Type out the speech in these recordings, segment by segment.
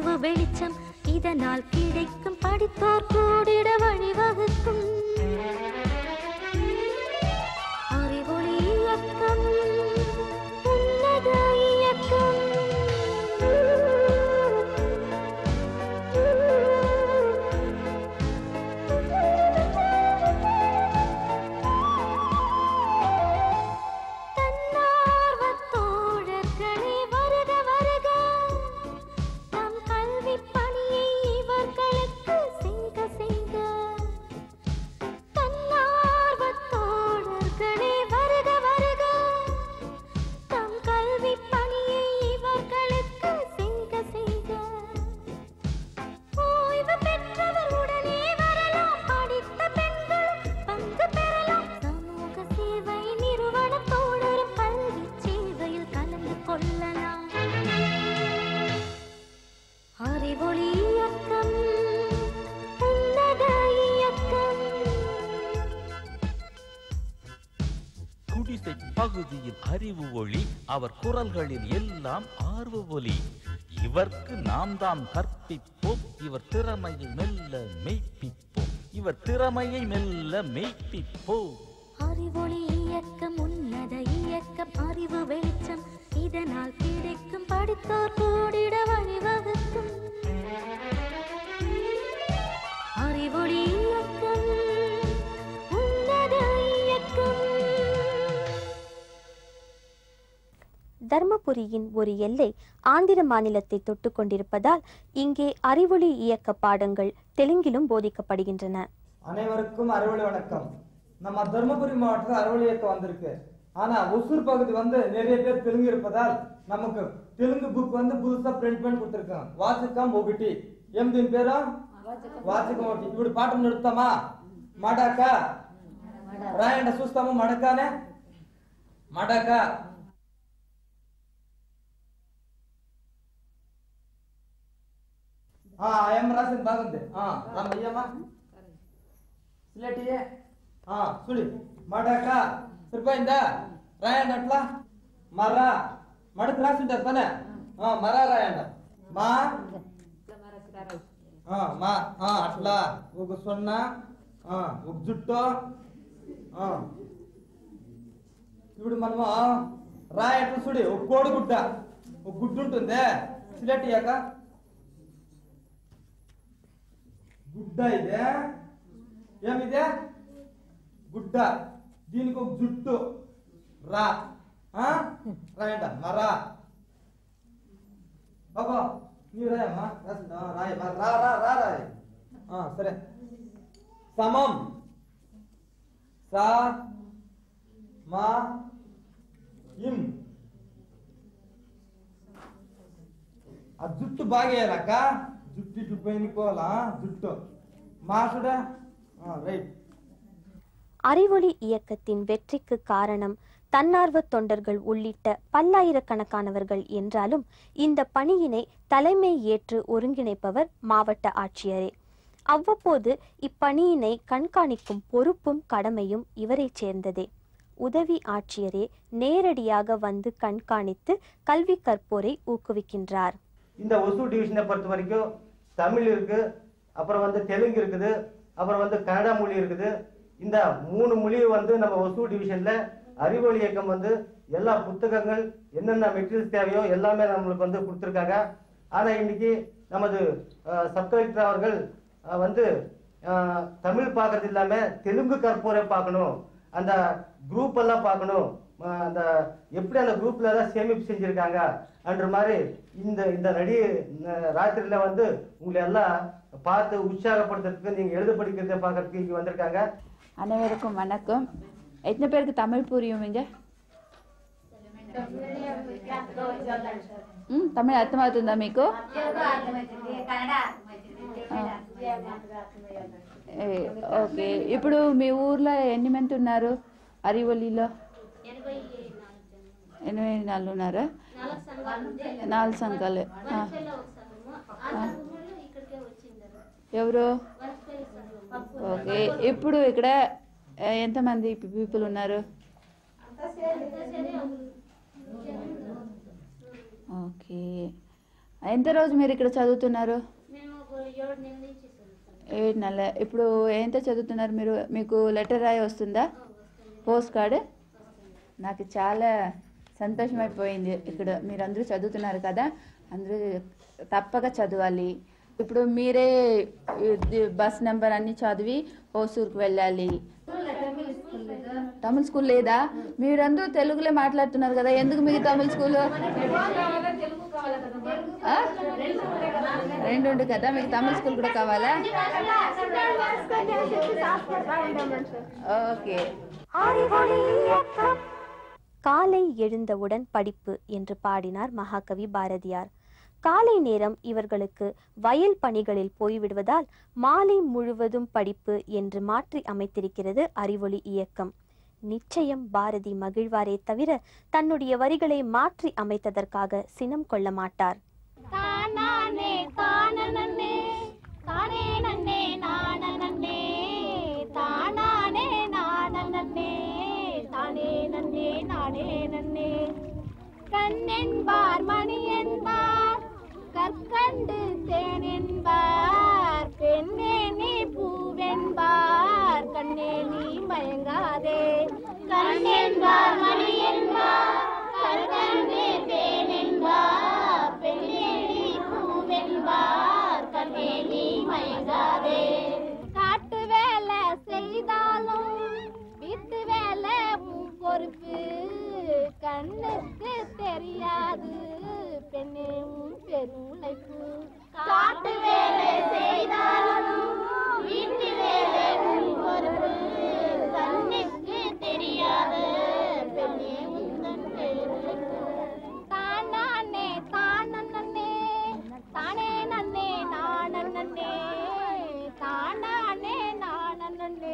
அறிவு வெளிச்சம் இதனால் கிடைக்கும் படித்தோர் கூடிட வழிவகுக்கும் அறிவொளி இயக்கம் உன்னத இயக்கம் தன்னார்வத் தோழர்களே வருக வருக நம் கல்விப் பணியை இவர்களுக்கு செய்க செய்க தன்னார்வத் தோழர்களே வருக வருக தம் கல்விப் பணியை இவர்களுக்கு செய்க செய்க ஓய்வு பெற்றவர் உடனே வரலாம் படித்த பெண்களும் பங்கு பெறலாம் சமூக சேவை நிறுவனம் தோழரும் கல்வி சேவையில் கலந்து கொள்ளலாம் அறிவொளி இயக்கம் உன்னத இயக்கம் குடிசை பகுதியில் அறிவு ஒளி அவர் குரல்களில் எல்லாம் ஆர்வ ஒலி இவர்க்கு நாம் தாம் கற்பிப்போம் இவர் திறமையை மெல்ல மெய்ப்பிப்போம் இவர் திறமையை மெல்ல மெய்ப்பிப்போம் அறிவொளி இயக்கம் உன்னத இயக்கம் அறிவு வெளிச்சம் இதனால் கிடைக்கும் படித்தோர் கூடிட வழிவகுக்கும் அறிவொளி இயக்கம் உன்னத இயக்கம் தர்மபுரியின் ஒரு எல்லை ஆந்திர மாநிலத்தை தொட்டு கொண்டிருப்பதால் இங்கே அறிவொளி இயக்க பாடங்கள் தெலுங்கிலும் போதிக்கப்படுகின்றன அனைவருக்கும் அறுவடை வணக்கம் நம்ம தர்மபுரி மாவட்டத்தில் அறுவடை இயக்கம் வந்திருக்கு ஆனா ஒசூர் பகுதி வந்து நிறைய பேர் தெலுங்கு இருப்பதால் நமக்கு தெலுங்கு புக் வந்து புதுசா பிரிண்ட் பண்ணி கொடுத்துருக்காங்க వాచకం ఒకటి ఏం దీని పేరు వాచకం ఒకటి ఇప్పుడు పాఠం నడుపుతామా మడక రాయండి చూస్తాము మడకనే మడక ఆ ఏం రాసింది బాగుంది ఆ రామయ్యమ్మా స్లేటియే ఆ సుడి మడక సరిపోయిందా రాయండి అట్లా మర్ర మడక రాసింటారు తానే ఆ, మర రాయండి మా ఆ, మా ఆ, అట్లా ఒక సున్నా ఆ, ఒక జుట్టు ఆ. ఇప్పుడు మనము రాయి ఎట్లా చూడి ఒక కోడిగుడ్డ ఒక గుడ్డు ఉంటుంది సిలెట్టియాక గుడ్డ ఇదే ఏమిదే గుడ్డ దీనికి ఒక జుట్టు రా ఆ? రాయండి మరా బాబా నీవు రాయమ్మా రాసిందా ఆ, రాయి మరి రా రా రా రాయి ఆ, సరే సమం సా మా ఇం ఆ జుట్టు బాగా వేయాలక్క జుట్టు ఇటు పోయినుకోవాలా జుట్టు మాసుడా రైట్ அறிவொளி இயக்கத்தின் வெற்றிக்கு காரணம் தன்னார்வ தொண்டர்கள் உள்ளிட்ட பல்லாயிரக்கணக்கானவர்கள் என்றாலும் இந்த பணியினை தலைமை ஏற்று ஒருங்கிணைப்பவர் மாவட்ட ஆட்சியரே அவ்வப்போது இப்பணியினை கண்காணிக்கும் பொறுப்பும் கடமையும் இவரைச் சேர்ந்ததே உதவி ஆட்சியரே நேரடியாக வந்து கண்காணித்து கல்வி கற்போரை ஊக்குவிக்கின்றார் இந்த ஒசூர் டிவிஷனை பொறுத்த வரைக்கும் தமிழ் இருக்கு அப்புறம் வந்து தெலுங்கு இருக்குது அப்புறம் வந்து கன்னடா மொழி இருக்குது இந்த மூணு மொழி வந்து நம்ம ஒசூர் டிவிஷன்ல அறிவொளி இயக்கம் வந்து எல்லா புத்தகங்கள் என்னென்ன மெட்டீரியல்ஸ் தேவையோ எல்லாமே நம்மளுக்கு வந்து கொடுத்துருக்காங்க ஆனா இன்னைக்கு நமது சப் கலெக்டர் அவர்கள் அஹ், வந்து அஹ், தமிழ் பார்க்கறது இல்லாம தெலுங்கு கற்போரை பார்க்கணும் அந்த குரூப் எல்லாம் பார்க்கணும் அஹ், அந்த எப்படி அந்த குரூப்ல எல்லாம் சேமிப்பு செஞ்சிருக்காங்க அன்ற மாதிரி இந்த இந்த நடி அஹ், ராத்திரியில வந்து உங்களை எல்லாம் பார்த்து உற்சாகப்படுத்துறதுக்கு நீங்க எழுத படிக்கிறத பார்க்கறதுக்கு இங்க வந்திருக்காங்க அனைவருக்கும் வணக்கம் எத்தனை பேருக்கு தமிழ் புரியும் இங்க ம், తమిళ అర్థమవుతుందా మీకు ఏ, ఓకే ఇప్పుడు మీ ఊర్లో ఎన్ని మంది ఉన్నారు అరివల్లిలో ఎనభై నాలుగు ఉన్నారా నాలుగు సంఘాలు ఆ. ఆ. ఎవరు ఓకే ఇప్పుడు ఇక్కడ ఆ, ఎంతమంది పీపుల్ ఉన్నారు ఓకే ఎంత రోజు మీరు ఇక్కడ చదువుతున్నారు మేము ఒక ఏడు నెలల నుంచి చదువుతాం ఏడు నెలల ఇప్పుడు ఎంత చదువుతున్నారు మీరు మీకు లెటర్ రాయి వస్తుందా పోస్ట్ కార్డ్ నాకు చాలా సంతోషమైపోయింది ఇక్కడ మీరు అందరూ చదువుతున్నారు కదా అందరూ తప్పక చదవాలి ఇప్పుడు మీరే ఇది బస్ నెంబర్ అన్ని చదివి ఓసూరుకు వెళ్ళాలి తమిళ స్కూల్ లేదా మీరందరూ తెలుగులో మాట్లాడుతున్నారు కదా ఎందుకు మీకు తమిళ స్కూల్ ఆ? రెండు ఉంది కదా మీకు తమిళ స్కూల్ కూడా కావాలా ఓకే காலை எழுந்தவுடன் படிப்பு என்று பாடினார் மகாகவி பாரதியார் காலை நேரம் இவர்களுக்கு வயல் பணிகளில் போய்விடுவதால் மாலை முழுவதும் படிப்பு என்று மாற்றி அமைத்திருக்கிறது அறிவொளி இயக்கம் நிச்சயம் பாரதி மகிழ்வாரே தவிர தன்னுடைய வரிகளை மாற்றி அமைத்ததற்காக சினம் கொள்ள மாட்டார் தானானே தானனே தானே நன்னே நானனே தானானே நானனே தானே நன்னே நானே நன்னே கண்ணென்பார் மணி என்பார் கற்கண்டு தேன் என்பார் பெண்ணே நீ பூவென்பார் கண்ணே நீ மயங்காதே கண்ணென்பார் மணி என்பார் கற்கண்டு தேன் என்பார் பெண்ணே நீ பூவென்பார் கண்ணே நீ மயங்காதே காட்டு வேலை செய்தாலும் வீட்டு வேலை உன் பொறுப்பு கண்ணுக்கு தெரியாது பெண்ணே உன் பெருளைப்பு காட்டு வேலை செய்தாலும் வீட்டு வேலை உன் பொறுப்பு கண்ணுக்கு தெரியாது பெண்ணே உந்தன் பெருளைப்பு தானானே தானே தானே நன்னே நானே தானானே நானே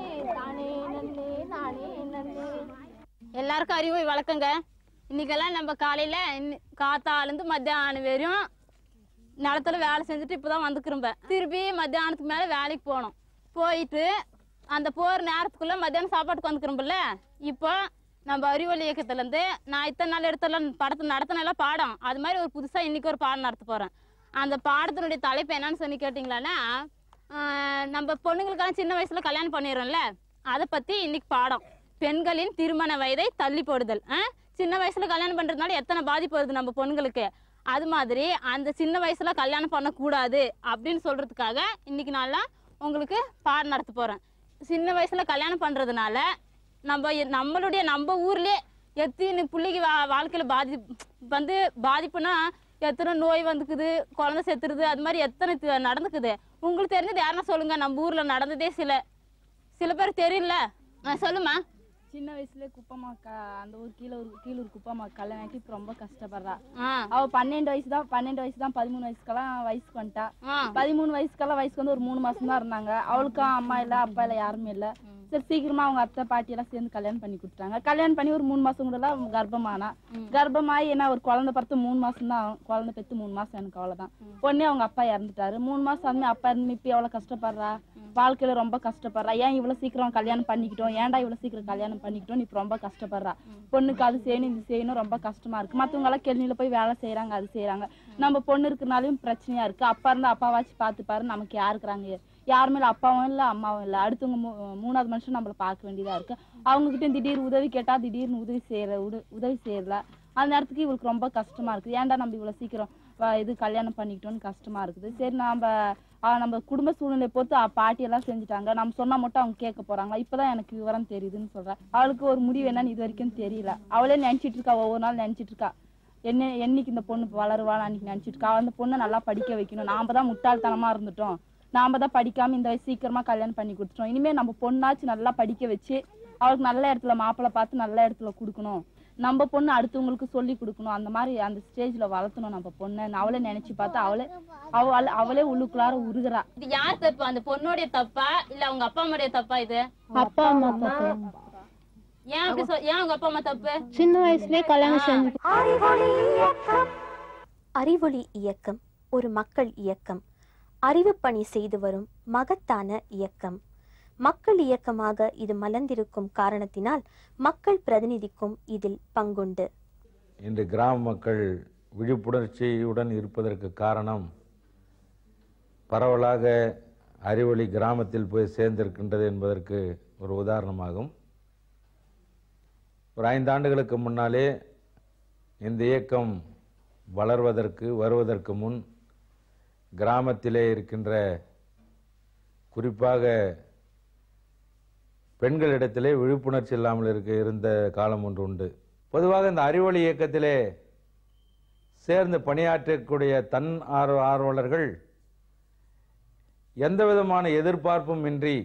தானே நன்னே நானே நன்னே எல்லாருக்கும் அறிவு வழக்கங்க இன்னைக்கெல்லாம் நம்ம காலையில இன்னி- காத்தாலேருந்து மத்தியானம் வரையும் நிலத்துல வேலை செஞ்சுட்டு இப்பதான் வந்துக்கிறோம்ப திருப்பி மத்தியானத்துக்கு மேல வேலைக்கு போகணும் போயிட்டு அந்த போற நேரத்துக்குள்ள மத்தியானம் சாப்பாட்டுக்கு வந்துக்கிறோம்ல இப்போ நம்ம அறிவொளி இயக்கத்துல இருந்து நான் இத்தனை நாள் எடுத்தல படத்தை நடத்தின பாடம் அது மாதிரி ஒரு புதுசா இன்னைக்கு ஒரு பாடம் நடத்த போறேன் அந்த பாடத்தினுடைய தலைப்பு என்னன்னு சொல்லி கேட்டிங்களான்னா ஆஹ், நம்ம பொண்ணுங்களுக்கெல்லாம் சின்ன வயசுல கல்யாணம் பண்ணிடுறோம்ல அதை பத்தி இன்னைக்கு பாடம் பெண்களின் திருமண வயதை தள்ளி போடுதல் ஆ? சின்ன வயசுல கல்யாணம் பண்றதுனால எத்தனை பாதிப்பு வருது நம்ம பொண்ணுங்களுக்கு அது மாதிரி அந்த சின்ன வயசுல கல்யாணம் பண்ணக்கூடாது அப்படின்னு சொல்றதுக்காக இன்னைக்கு நாள்ல உங்களுக்கு பாடம் நடத்த போறேன் சின்ன வயசுல கல்யாணம் பண்றதுனால நம்ம எ- நம்மளுடைய நம்ம ஊர்லயே எத்தனை புள்ளிக்கு வா வாழ்க்கையில பாதி வந்து பாதிப்புனா எத்தனை நோய் வந்துக்குது குழந்தை செத்துருது அது மாதிரி எத்தனை தி- நடந்துக்குது உங்களுக்கு தெரிஞ்சது யாருன்னா சொல்லுங்க நம்ம ஊர்ல நடந்ததே சில சில பேர் தெரியல ஆ, சொல்லுமா சின்ன வயசுல குப்பம்மா க அந்த ஊர் கீழே ஒரு கீழூர் குப்பம்மா கல்யாணம் ஆகி இப்ப ரொம்ப கஷ்டப்படுறா ஆ அவ பன்னெண்டு வயசு தான் பன்னெண்டு வயசு தான் பதிமூணு வயசுக்கெல்லாம் வயசுக்கு வந்துட்டா ஆ பதிமூணு வயசுக்கெல்லாம் வயசுக்கு வந்து ஒரு மூணு மாசம் தான் இருந்தாங்க அவளுக்கும் அம்மா இல்ல அப்பா இல்ல யாருமே இல்ல சரி சீக்கிரமா அவங்க அத்தை பாட்டி எல்லாம் சேர்ந்து கல்யாணம் பண்ணி கொடுத்தாங்க கல்யாணம் பண்ணி ஒரு மூணு மாசம் கூட அவங்க கர்ப்பமானா கர்ப்பமாயி என்ன ஒரு குழந்தை பிறத்து மூணு மாசம் தான் ஆகும். குழந்தை பெத்து மூணு மாசம் எனக்கு அவ்வளவுதான் உடனே அவங்க அப்பா இறந்துட்டாரு மூணு மாசம் ஆகுமே அப்பா இருந்து இப்ப எவ்வளவு கஷ்டப்படுறா வாழ்க்கையில ரொம்ப கஷ்டப்படுறா ஏன் இவ்வளவு சீக்கிரம் கல்யாணம் பண்ணிக்கிட்டோம் ஏன்டா இவ்வளவு சீக்கிரம் கல்யாணம் பண்ணிக்கிட்டோம் இப்ப ரொம்ப கஷ்டப்படுறா பொண்ணுக்கு அது செய்யணும் இது செய்யணும் ரொம்ப கஷ்டமா இருக்கு மத்தவங்க எல்லாம் கெளினில போய் வேலை செய்யறாங்க அது செய்யறாங்க நம்ம பொண்ணு இருக்கனாலையும் பிரச்சனையா இருக்கு அப்பா இருந்தா அப்பாவாச்சும் பாத்துப்பாரு நமக்கு யார் இருக்கிறாங்க யாருமே இல்ல அப்பாவும் இல்ல அம்மாவும் இல்ல அடுத்தவங்க மூ- மூணாவது மனுஷன் நம்மள பார்க்க வேண்டியதா இருக்கு அவங்க கிட்ட திடீர் உதவி கேட்டா திடீர்னு உதவி செய்யற உடு- உதவி செய்யல அந்த நேரத்துக்கு இவளுக்கு ரொம்ப கஷ்டமா இருக்குது ஏன்டா நம்ம இவ்வளவு சீக்கிரம் வ- இது கல்யாணம் பண்ணிக்கிட்டோம்னு கஷ்டமா இருக்குது சரி நாம ஆ, நம்ம குடும்ப சூழ்நிலை பொறுத்து அ, பாட்டி எல்லாம் செஞ்சுட்டாங்க நம்ம சொன்னா மட்டும் அவங்க கேட்க போறாங்களா இப்பதான் எனக்கு விவரம் தெரியுதுன்னு சொல்றேன் அவளுக்கு ஒரு முடிவு என்னன்னு இது வரைக்கும் தெரியல அவளே நினைச்சிட்டு இருக்கா ஒவ்வொரு நாள் நினைச்சிட்டு இருக்கா என்ன என்னைக்கு இந்த பொண்ணு வளருவான்னு அன்னைக்கு நினைச்சிட்டு இருக்கா அந்த பொண்ணை நல்லா படிக்க வைக்கணும் நாம தான் முட்டாள்தனமா இருந்துட்டோம் நாம தான் படிக்காம இந்த வயசு சீக்கிரமா கல்யாணம் பண்ணி கொடுத்துட்டோம் இனிமே நம்ம பொண்ணாச்சு நல்லா படிக்க வச்சு அவளுக்கு நல்ல இடத்துல மாப்பிள்ளை பார்த்து நல்ல இடத்துல கொடுக்கணும் நம்ம பொண்ணு அடுத்தவங்களுக்கு சொல்லி கொடுக்கணும் அந்த மாதிரி அந்த ஸ்டேஜ்ல வளர்த்தணும் நம்ம பொண்ணை அவளே நினைச்சு பார்த்து அவளே அவ அவளே உள்ளுக்குள்ளார உருகுறா இது யார் தப்பு அந்த பொண்ணுடைய தப்பா இல்ல அவங்க அப்பா அம்மாடைய தப்பா இது அப்பா அம்மா தப்பு ஏன் அப்படி சொல் ஏன் அவங்க அப்பா அம்மா தப்பு சின்ன வயசுலயே கல்யாணம் செஞ்சு அறிவொளி இயக்கம் ஒரு மக்கள் இயக்கம் அறிவு பணி செய்து வரும் மகத்தான இயக்கம் மக்கள் இயக்கமாக இது மலர்ந்திருக்கும் காரணத்தினால் மக்கள் பிரதிநிதிக்கும் இதில் பங்குண்டு இன்று கிராம மக்கள் விழிப்புணர்ச்சியுடன் இருப்பதற்கு காரணம் பரவலாக அறிவொளி கிராமத்தில் போய் சேர்ந்திருக்கின்றது என்பதற்கு ஒரு உதாரணமாகும் ஒரு ஐந்தாண்டுகளுக்கு முன்னாலே இந்த இயக்கம் வளர்வதற்கு வருவதற்கு முன் கிராமத்திலே இருக்கின்ற குறிப்பாக பெண்களிடத்திலே விழிப்புணர்ச்சி இல்லாமல் இருக்க இருந்த காலம் ஒன்று உண்டு பொதுவாக இந்த அறிவொளி இயக்கத்திலே சேர்ந்து பணியாற்றக்கூடிய தன் ஆர்வ ஆர்வலர்கள் எந்த விதமான எதிர்பார்ப்பும் இன்றி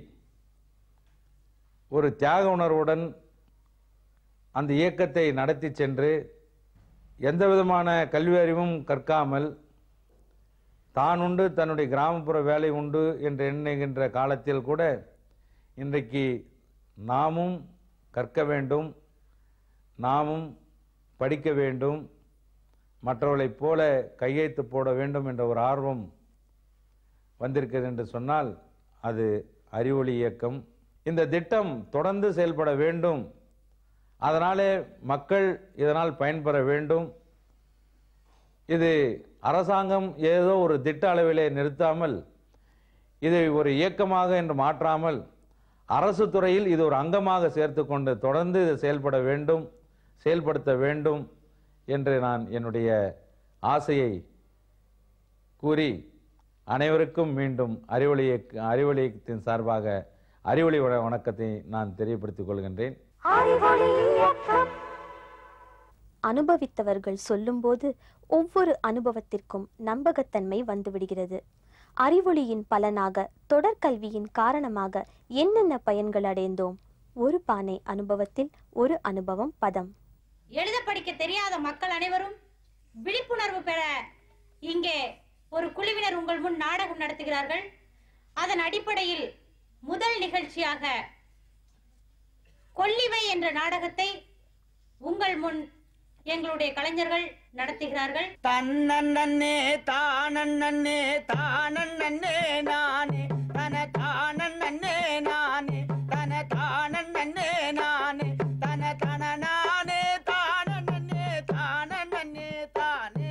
ஒரு தியாக உணர்வுடன் அந்த இயக்கத்தை நடத்தி சென்று எந்த விதமான கல்வி அறிவும் கற்காமல் தான் உண்டு தன்னுடைய கிராமப்புற வேலை உண்டு என்று எண்ணுகின்ற காலத்தில் கூட இன்றைக்கு நாமும் கற்க வேண்டும் நாமும் படிக்க வேண்டும் மற்றவர்களைப் போல கையெழுத்து போட வேண்டும் என்ற ஒரு ஆர்வம் வந்திருக்கிறது என்று சொன்னால் அது அறிவொளி இயக்கம் இந்த திட்டம் தொடர்ந்து செயல்பட வேண்டும் அதனாலே மக்கள் இதனால் பயன்பெற வேண்டும் இது அரசாங்கம் ஏதோ ஒரு திட்ட அளவிலே நிறுத்தாமல் இதை ஒரு இயக்கமாக என்று மாற்றாமல் அரசு துறையில் இது ஒரு அங்கமாக சேர்த்து கொண்டு தொடர்ந்து இது செயல்பட வேண்டும் செயல்படுத்த வேண்டும் என்று நான் என்னுடைய ஆசையை கூறி அனைவருக்கும் மீண்டும் அறிவொளி இயக்க அறிவொளி இயக்கத்தின் சார்பாக அறிவொளி வண- வணக்கத்தை நான் தெரியப்படுத்திக் கொள்கின்றேன் அனுபவித்தவர்கள் சொல்லும்போது ஒவ்வொரு அனுபவத்திற்கும் நம்பகத்தன்மை வந்துவிடுகிறது அறிவொளியின் பலனாக தொடர்கல்வியின் காரணமாக என்னென்ன பயன்கள் அடைந்தோம் ஒரு பானை அனுபவத்தில் ஒரு அனுபவம் பதம் எழுத படிக்க தெரியாத மக்கள் அனைவரும் விழிப்புணர்வு பெற இங்கே ஒரு குழுவினர் உங்கள் முன் நாடகம் நடத்துகிறார்கள் அதன் அடிப்படையில் முதல் நிகழ்ச்சியாக கொல்லிவை என்ற நாடகத்தை உங்கள் முன் எங்களுடைய கலைஞர்கள் நடத்துகிறார்கள் தன்னே தானே தானே நானே தன தானே நானே தன தானே நானே தன தன நானே தானே தானே தானே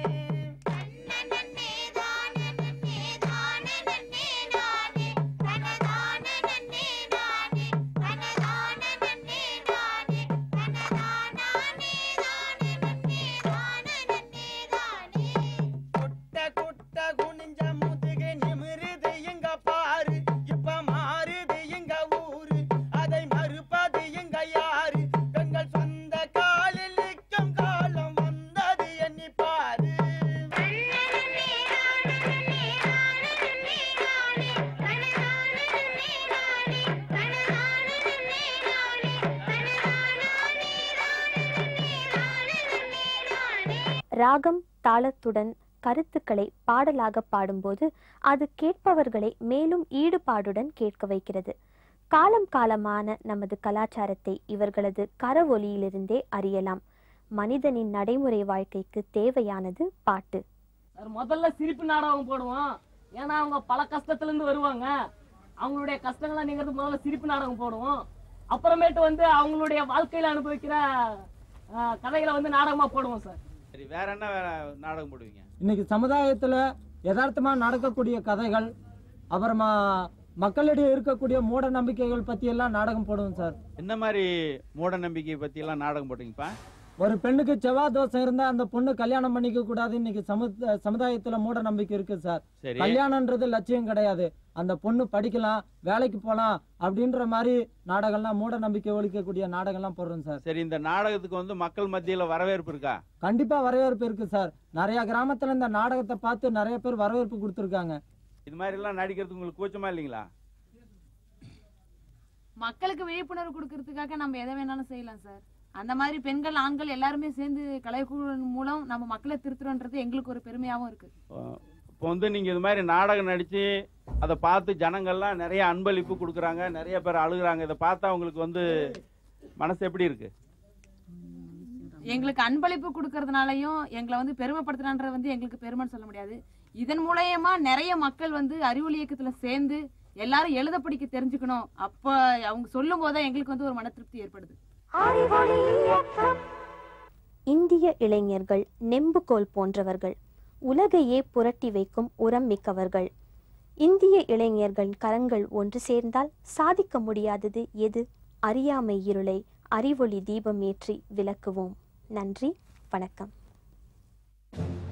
குட்ட குட்ட குனிஞ்ச முதுகு நிமிருது எங்க பாரு இப்ப மாறுது எங்க ஊரு அதை மறுப்பது எங்க யாரு எங்கள் சொந்த காலில் நிற்கும் காலம் வந்தது எண்ணி பாரு ராகம் தாளத்துடன் கருத்துக்களை பாடலாக பாடும்போது அது கேட்பவர்களை மேலும் ஈடுபாடுடன் கேட்க வைக்கிறது காலம் காலமான நமது கலாச்சாரத்தை இவர்களது கரவொலியிலிருந்தே அறியலாம் மனிதனின் நடைமுறை வாழ்க்கைக்கு தேவையானது பாட்டு சார் முதல்ல சிரிப்பு நாடகம் போடுவோம் ஏன்னா அவங்க பல கஷ்டத்துல இருந்து வருவாங்க அவங்களுடைய கஷ்டங்களை நீங்கிறது முதல்ல சிரிப்பு நாடகம் போடுவோம் அப்புறமேட்டு வந்து அவங்களுடைய வாழ்க்கையில அனுபவிக்கிற ஆஹ், கதைகளை வந்து நாடகமா போடுவோம் சார் சரி வேற என்ன வேற நாடகம் போடுவீங்க இன்னைக்கு சமுதாயத்துல யதார்த்தமா நடக்கக்கூடிய கதைகள் அப்புறமா மக்களிடையே இருக்கக்கூடிய மூட நம்பிக்கைகள் பத்தி எல்லாம் நாடகம் போடுவோம் சார் என்ன மாதிரி மூட நம்பிக்கை பத்தி எல்லாம் நாடகம் போட்டீங்கப்பா ஒரு பெண்ணுக்கு செவ்வாய் தோஷம் இருந்தா அந்த பொண்ணு கல்யாணம் பண்ணிக்க கூடாது இன்னைக்கு சமுத சமுதாயத்துல மூட நம்பிக்கை இருக்கு சார் சரி. கல்யாணம்ன்றது லட்சியம் கிடையாது அந்த பொண்ணு படிக்கலாம் வேலைக்கு போலாம் அப்படின்ற மாதிரி நாடகம்லாம் மூட நம்பிக்கை ஒழிக்கக்கூடிய நாடகம்லாம் போடுறோம் சார் சரி இந்த நாடகத்துக்கு வந்து மக்கள் மத்தியில வரவேற்பு இருக்கா கண்டிப்பா வரவேற்பு இருக்கு சார் நிறைய கிராமத்துல இந்த நாடகத்தை பார்த்து நிறைய பேர் வரவேற்பு கொடுத்துருக்காங்க இது மாதிரி எல்லாம் நடிக்கிறதுக்கு உங்களுக்கு கூச்சமா இல்லைங்களா மக்களுக்கு விழிப்புணர்வு கொடுக்கறதுக்காக நம்ம எதை வேணாலும் செய்யலாம் சார் அந்த மாதிரி பெண்கள் ஆண்கள் எல்லாருமே சேர்ந்து கலைக்குழு மூலம் நம்ம மக்களை திருத்துறோன்றது எங்களுக்கு ஒரு பெருமையாவும் இருக்கு இப்போ வந்து நீங்க இது மாதிரி நாடகம் நடிச்சு அதை பார்த்து ஜனங்கள்லாம் நிறைய அன்பளிப்பு கொடுக்குறாங்க நிறைய பேர் அழுகுறாங்க இதை பார்த்தா உங்களுக்கு வந்து மனசு எப்படி இருக்கு எங்களுக்கு அன்பளிப்பு கொடுக்கறதுனாலயும் எங்களை வந்து பெருமைப்படுத்துறான்றது வந்து எங்களுக்கு பெருமைன்னு சொல்ல முடியாது இதன் மூலயமா நிறைய மக்கள் வந்து அறிவொளி இயக்கத்துல சேர்ந்து எல்லாரும் எழுத படிக்க தெரிஞ்சுக்கணும் அப்ப அவங்க சொல்லும் போதே எங்களுக்கு வந்து ஒரு மன திருப்தி ஏற்படுது இந்திய இளைஞர்கள் நெம்புகோல் போன்றவர்கள் உலகையே புரட்டி வைக்கும் உரம் மிக்கவர்கள் இந்திய இளைஞர்கள் கரங்கள் ஒன்று சேர்ந்தால் சாதிக்க முடியாதது எது அறியாமை இருளை அறிவொளி தீபமேற்றி விளக்குவோம் நன்றி வணக்கம்